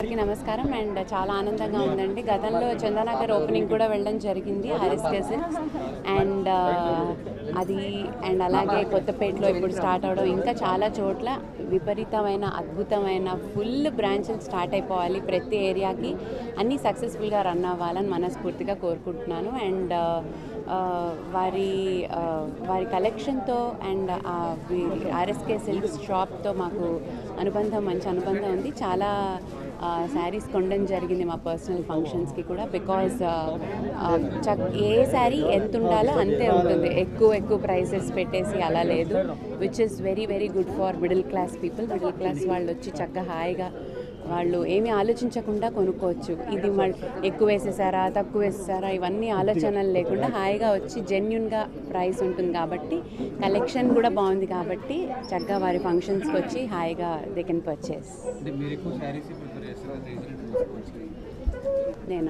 అందరికీ నమస్కారం అండ్ చాలా ఆనందంగా ఉందండి గతంలో చందానగర్ ఓపెనింగ్ కూడా వెళ్ళడం జరిగింది హారిస్ కజిన్స్ అండ్ అది అండ్ అలాగే కొత్తపేటలో ఇప్పుడు స్టార్ట్ అవడం ఇంకా చాలా చోట్ల విపరీతమైన అద్భుతమైన ఫుల్ బ్రాంచెస్ స్టార్ట్ అయిపోవాలి ప్రతి ఏరియాకి అన్నీ సక్సెస్ఫుల్గా రన్ అవ్వాలని మనస్ఫూర్తిగా కోరుకుంటున్నాను అండ్ వారి ఆ, వారి కలెక్షన్తో అండ్ ఆర్ఎస్కే సిల్క్స్ షాప్తో మాకు అనుబంధం మంచి అనుబంధం ఉంది చాలా శారీస్ కొనడం జరిగింది మా పర్సనల్ ఫంక్షన్స్కి కూడా బికాజ్ చక్ ఏ శారీ ఎంత ఉండాలో అంతే ఉంటుంది ఎక్కువ ఎక్కువ ప్రైసెస్ పెట్టేసి అలా లేదు which is very very good for middle class people middle class వాళ్ళు వచ్చి చక్కగా హాయిగా వాళ్ళు ఏమీ ఆలోచించకుండా కొనుక్కోవచ్చు ఇది మ ఎక్కువ వేసేసారా తక్కువ వేసేసారా ఇవన్నీ ఆలోచనలు లేకుండా హాయిగా వచ్చి జెన్యున్గా ప్రైస్ ఉంటుంది కాబట్టి కలెక్షన్ కూడా బాగుంది కాబట్టి చక్కగా వారి ఫంక్షన్స్కి వచ్చి హాయిగా దే కెన్ పర్చేస్ అంటే మీరు ఎక్కువ శారీస్ ప్రిఫర్ చేస్తారు రీజన్ చూసుకోవచ్చు నేను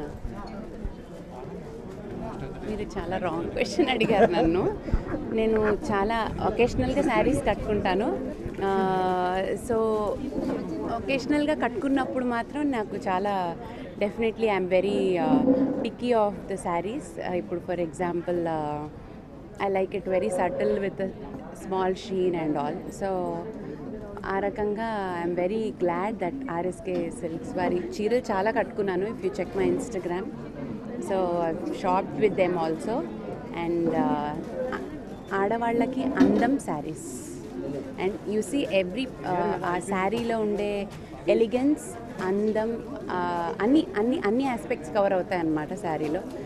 మీరు చాలా రాంగ్ క్వశ్చన్ అడిగారు నన్ను నేను చాలా ఒకేషనల్గా శారీస్ కట్టుకుంటాను సో ఒకేషనల్గా కట్టుకున్నప్పుడు మాత్రం నాకు చాలా definitely I'm very picky of the saris ఇప్పుడు for example I like it very subtle with small sheen and all so ఆ రకంగా I'm very glad that RSK Silks వారి చీరలు చాలా కట్టుకున్నాను if you check my Instagram so shop with them also and ఆడవాళ్ళకి అందం saris and you see every ఆ శారీలో ఉండే ఎలిగెన్స్ అందం ఆ, అన్ని అన్ని అన్ని ఆస్పెక్ట్స్ కవర్ అవుతాయి అన్నమాట శారీలో